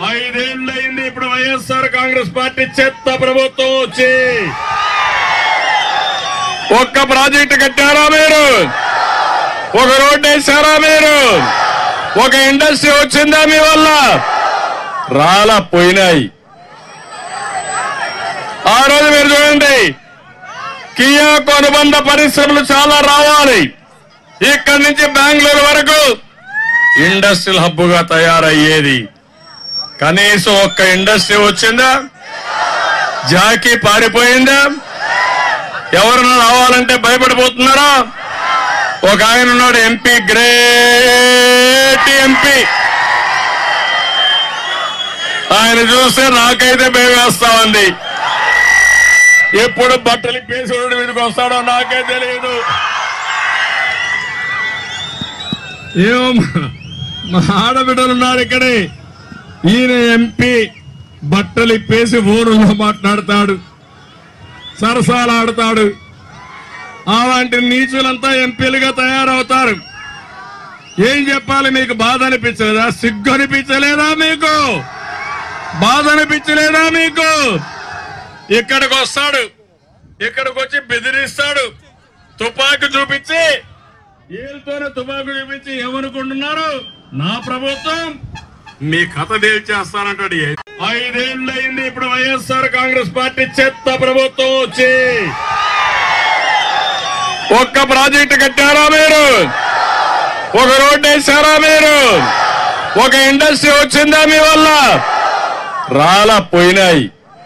ఐదేళ్లయింది ఇప్పుడు వైఎస్ఆర్ కాంగ్రెస్ పార్టీ చెత్త ప్రభుత్వం వచ్చి ఒక్క ప్రాజెక్టు కట్టారా మీరు ఒక రోడ్డు వేసారా మీరు ఒక ఇండస్ట్రీ వచ్చిందా మీ వల్ల రాలా పోయినాయి ఆ రోజు మీరు చూడండి కియా అనుబంధ పరిశ్రమలు చాలా రావాలి ఇక్కడి నుంచి బెంగళూరు వరకు ఇండస్ట్రియల్ హబ్ గా తయారయ్యేది కనీసం ఒక్క ఇండస్ట్రీ వచ్చిందా జాకీ పారిపోయిందా ఎవరన్నా రావాలంటే భయపడిపోతున్నారా ఒక ఆయన ఉన్నాడు ఎంపీ గ్రేట్ ఎంపీ ఆయన చూస్తే నాకైతే భయం వేస్తా ఉంది ఎప్పుడు బట్టలు పేసుడు మీదకి వస్తాడో నాకే తెలియదు ఏమో మా ఆడబిడ్డలు ఉన్నారు ఇక్కడే ఈయన ఎంపీ బట్టలు ఇప్పేసి ఊరులో మాట్లాడతాడు సరసాలు ఆడతాడు అలాంటి నీచులంతా ఎంపీలుగా తయారవుతారు ఏం చెప్పాలి మీకు బాధ అనిపించలేదా సిగ్గు అనిపించలేదా మీకు బాధ అనిపించలేదా మీకు ఇక్కడికి వస్తాడు ఇక్కడికి వచ్చి బెదిరిస్తాడు తుపాకి చూపించి ఏళ్ళతోనే తుపాకు చూపించి ఏమనుకుంటున్నారు నా ప్రభుత్వం మీ కథ తేల్చేస్తానంటాడు ఐదేళ్లయింది ఇప్పుడు వైఎస్ఆర్ కాంగ్రెస్ పార్టీ చెత్త ప్రభుత్వం వచ్చి ఒక్క ప్రాజెక్టు కట్టారా మీరు ఒక రోడ్డు వేసారా మీరు ఒక ఇండస్ట్రీ వచ్చిందా మీ వల్ల రాలా పోయినాయి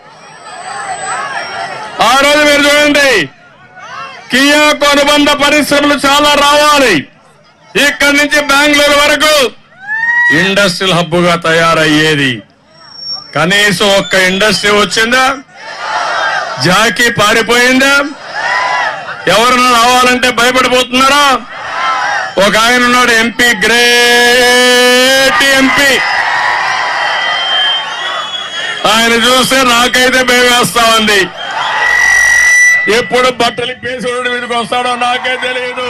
ఆ రోజు మీరు చూడండి కియా అనుబంధ పరిశ్రమలు చాలా రావాలి ఇక్కడి నుంచి బెంగళూరు వరకు ఇండస్ట్రియల్ హబ్ గా తయారయ్యేది కనీసం ఒక్క ఇండస్ట్రీ వచ్చిందా జాకీ పారిపోయిందా ఎవరన్నా రావాలంటే భయపడిపోతున్నారా ఒక ఆయన ఉన్నాడు ఎంపీ గ్రేట్ ఎంపీ ఆయన చూస్తే నాకైతే భయం వేస్తా ఉంది ఎప్పుడు బట్టలు పేసుడు మీదకి వస్తాడో నాకే తెలియదు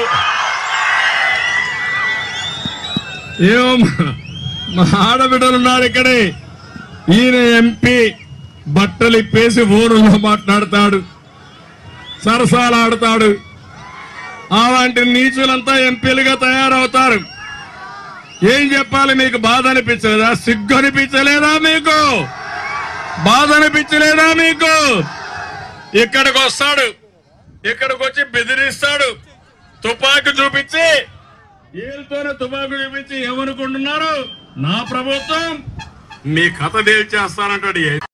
ఏమో మా ఆడబిడ్డలు ఉన్నారు ఇక్కడే ఈయన ఎంపీ బట్టలు ఇప్పేసి ఊరులో మాట్లాడతాడు సరసాలు ఆడతాడు అలాంటి నీచులంతా ఎంపీలుగా తయారవుతారు ఏం చెప్పాలి మీకు బాధ అనిపించలేదా సిగ్గు అనిపించలేదా మీకు బాధ అనిపించలేదా మీకు ఇక్కడికి వస్తాడు ఇక్కడికి వచ్చి బెదిరిస్తాడు తుపాకి చూపించి ఏళ్ళతోనే తుపాకు చూపించి ఏమనుకుంటున్నారు నా ప్రభుత్వం మీ కథ తేల్చేస్తానంటాడు